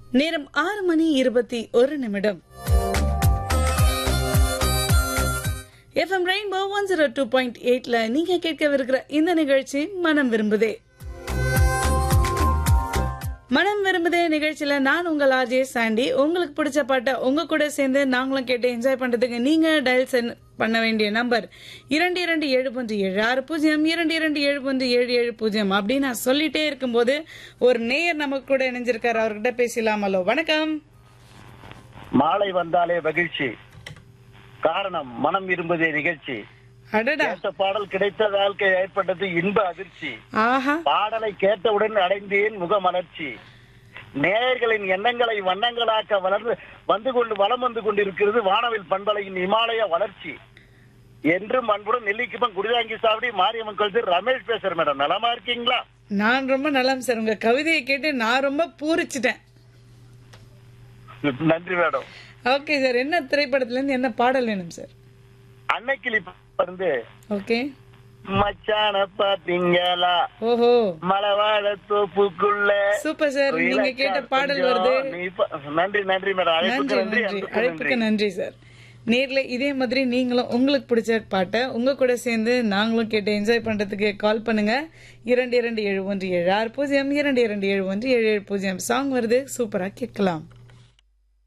நேரம் ஆறு மணி இருபத்தி ஒரு நிமிடம் FM rainbow one zero two point எயிட்ல நீங்க கேட்கவிருக்கிற இந்த நிகழ்ச்சி மனம் விரும்புதே மனம் விரும்புதே நிகழ்ச்சியில நான் உங்கள் ஆர்ஜே சாண்டி உங்களுக்கு பிடிச்ச பாட்டை உங்க கூட சேர்ந்து நாங்களும் கேட்டு என்ஜாய் பண்றதுக்கு நீங்க டயல் சென் பண்ண வேண்டிய நம்பர் இரண்டு இரண்டு ஏழு பூஜ்ஜி ஏழு ஆறு பூஜ்ஜியம் இரண்டு இரண்டு ஏழு பூஜ்ஜி ஏழு ஏழு பூஜ்ஜியம் அப்படின்னு நான் சொல்லிட்டே இருக்கும்போது ஒரு நேயர் நமக்கு கூட இணைஞ்சிருக்காரு அவர்கிட்ட பேசலாமலோ வணக்கம் மாலை வந்தாலே மகிழ்ச்சி காரணம் மனம் விரும்புதே நிகழ்ச்சி அடடா கேட்ட பாடல் கிடைத்த வாழ்க்கை ஏற்பட்டது இன்ப அதிர்ச்சி ஆஹா பாடலை கேட்டவுடன் அடைந்தேன் முகமலர்ச்சி நேயர்களின் எண்ணங்களை வண்ணங்களாக்க வளர்ந்து வந்து கொண்டு வலம் வந்து கொண்டிருக்கிறது வானவில் பண்பலையின் இமாலய வளர்ச்சி என்றும் அன்புடன் நெல்லிக்குப்பம் குடிதாங்கி சாவடி மாரியம்மன் கோயில் ரமேஷ் பேசுறேன் மேடம் நலமா இருக்கீங்களா நான் ரொம்ப நலம் சார் உங்க கவிதையை கேட்டு நான் ரொம்ப பூரிச்சிட்டேன் நன்றி மேடம் ஓகே சார் என்ன திரைப்படத்துல இருந்து என்ன பாடல் வேணும் சார் அன்னைக்கிளி இருந்து ஓகே மச்சான பாத்தீங்களா ஓஹோ மலவாழ தோப்புக்குள்ள சூப்பர் சார் நீங்க கேட்ட பாடல் வருது நீ இப்ப- நன்றி நன்றி மேடம் அழைப்புக்கு நன்றி நன்றி நன்றி அன்புக்கு அழைப்புக்கு நன்றி நன்றி சார் நேர்ல இதே மாதிரி நீங்களும் உங்களுக்கு பிடிச்ச பாட்டை உங்க கூட சேர்ந்து நாங்களும் கேட்டு என்ஜாய் பண்றதுக்கு கால் பண்ணுங்க இரண்டு இரண்டு ஏழு ஒன்று ஏழு ஆறு பூஜ்ஜியம் இரண்டு இரண்டு ஏழு ஒன்று ஏழு ஏழு பூஜ்ஜியம் சாங் வருது சூப்பரா கேட்கலாம்